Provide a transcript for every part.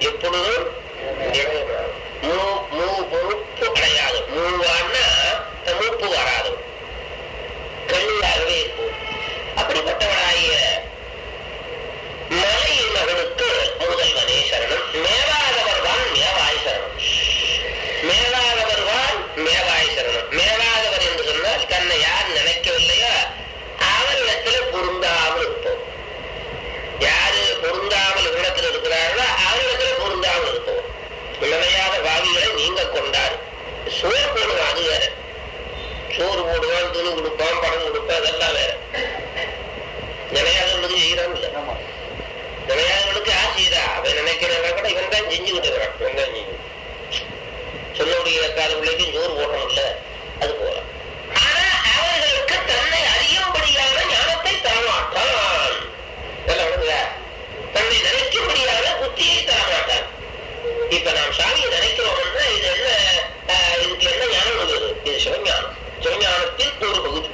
எப்பொழுதும் இளையவனாக. மூ- மூ- மூப்பு அடையாது மூவான்னா மூப்பு வராது கண்ணியாகவே இருக்கும் அப்படிப்பட்டவனாகிய மலையின் மகனுக்கு முதல்வனே சரணம் மேலாதவர் தான் மேவாய் சரணம் மேலாதவர் தான் மேவாய் சரணம் மேலாதவர் என்று சொன்னால் தன்னை யார் நினைக்கவில்லையோ அவரிடத்துல பொருந்தாமல் இருப்போம் யாரு பொருந்தாமல் இடத்துல இருக்கிறார்களோ அவரிடத்துல பொருந்தாமல் இருப்போம் இளமையாத பாவிகளை நீங்க கொண்டார் சோறு போடுவான் அது வேற சோறு போடுவான் துணி கொடுப்பான் படம் கொடுப்பான் அதெல்லாம் வேற நினையாதவர்களுக்கு செய்யறான் இல்ல நினையாதவர்களுக்கு யார் செய்யறா அவன் நினைக்கிறவங்க கூட இவன் தான் செஞ்சுக்கிட்டு இருக்கிறான் இவன் தான் செஞ்சு சொல்ல முடியாத கால பிள்ளைக்கும் சோறு போடுறோம்ல அது போல ஆனா அவர்களுக்கு தன்னை அறியும்படியான ஞானத்தை தரமாட்டான் இதெல்லாம் விளங்குதா? தன்னை நினைக்கும்படியான புத்தியை தரமாட்டான் இப்ப நாம் சாமியை நினைக்கிறோம்னா இது என்ன ஆஹ், இதுக்கு என்ன ஞானம் வருது இது சிவஞானம் சிவஞானத்தில் ஒரு பகுதி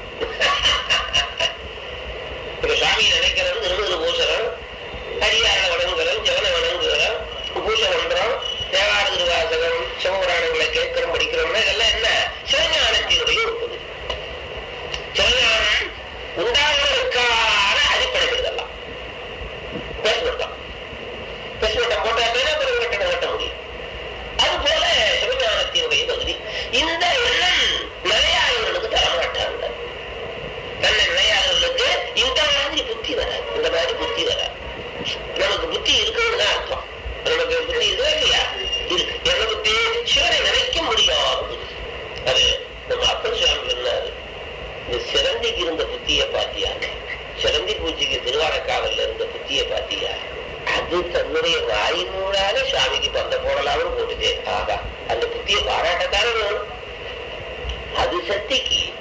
இப்ப சாமியை நினைக்கிறது திருமண பூசரம் ஹரியார வணங்குகிறோம் ஜெவனை வணங்குகிறோம் பூஜை பண்றோம் தேவார திருவாசகம் சிவபுராணங்களை கேட்கிறோம் படிக்கிறோம்னா இதெல்லாம் என்ன சிவஞானத்தினுடைய ஒரு பகுதி சிவஞானம் உண்டாவதற்கான அடிப்படைகள் இதெல்லாம் பேசுவட்டம் பேசுவட்டம் போட்டா தானே பிறகு கட்டணம் கட்ட முடியும் அது போல சிவஞானத்தினுடைய பகுதி இந்த எண்ணம் நிலையாளர்களுக்கு தரமாட்டாங்க தன்னை நிலையாளர்களுக்கு இந்த மாதிரி புத்தி வராது இந்த மாதிரி புத்தி வராது நமக்கு புத்தி இருக்குன்னு தான் அர்த்தம் நமக்கு புத்தி இருக்கா இல்லையா இருக்கு என்ன புத்தி சிவனை நினைக்க முடியாது அது நம்ம அப்பன் சுவாமி சொன்னாரு இந்த சிறந்திக்கு இருந்த புத்திய பாத்தியா சிறந்தி பூஜைக்கு திருவாரக்காவல்ல இருந்த புத்திய பாத்தியா அது தன்னுடைய வாயினூடாக சுவாமிக்கு பந்த போடலாம்னு போட்டுச்சு ஆகா அந்த புத்திய பாராட்டத்தானே வேணும் அது சக்திக்கு